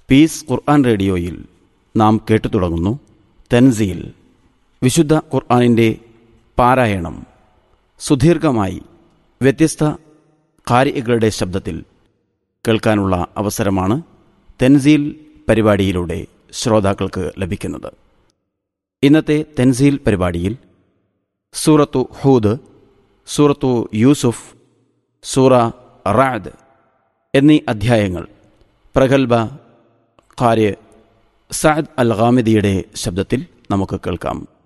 piece ഖുർആൻ റേഡിയോയിൽ നാം കേട്ടു തുടങ്ങുന്നു തൻസീൽ വിശുദ്ധ ഖുർആനിൻ്റെ പാരായണം സുദീർഘമായി വ്യത്യസ്ത കാരികളുടെ ശബ്ദത്തിൽ കേൾക്കാനുള്ള അവസരമാണ് തെൻസീൽ പരിപാടിയിലൂടെ ശ്രോതാക്കൾക്ക് ലഭിക്കുന്നത് ഇന്നത്തെ തെൻസീൽ പരിപാടിയിൽ സൂറത്തു ഹൂദ് സൂറത്തു യൂസുഫ് സൂറ റാദ് എന്നീ അധ്യായങ്ങൾ പ്രഗത്ഭ കാര്യ സഅദ് അൽ ഖാമിദിയുടെ ശബ്ദത്തിൽ നമുക്ക് കേൾക്കാം